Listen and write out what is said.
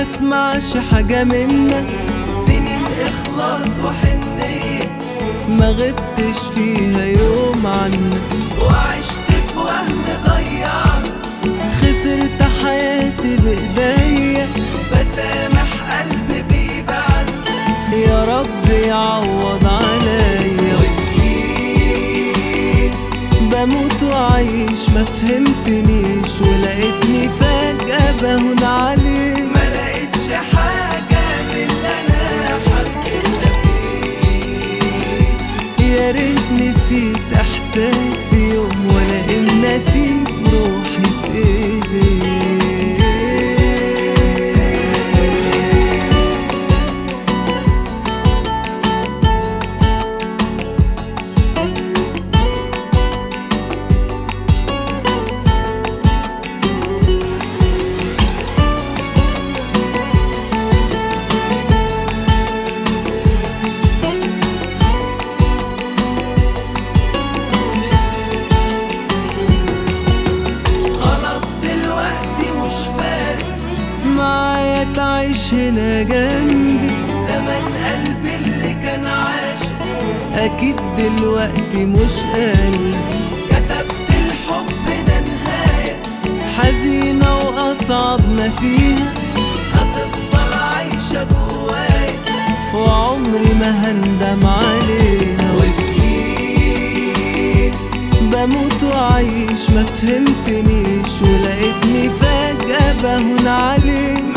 اسمعش حاجة منك سنين إخلاص وحنية ما غبتش فيها يوم عنك وعشت في وهم ضيعني خسرت حياتي بإيديا بسامح قلبي بيبعد يا رب يعوض عليا وسنين بموت وعيش ما فهمتنيش ولقيتني فجأة بهون عليك ما لقيتش حاجة من اللي أنا حبيتها فيك يا ريت نسيت احساسي يوم ولا ان نسيت روحي في ايديك خلاص دلوقتي مش فارق معايا تعيش هنا جنبي زمن قلبي اللي كان عاشق اكيد دلوقتي مش قلبي كتبت الحب ده نهاية حزينة واصعب ما فيها هتفضل عايشة جوايا وعمري ما هندم عليها وسنين بموت وعيش ما فهمتنيش ولقيتني فجأة بهون عليك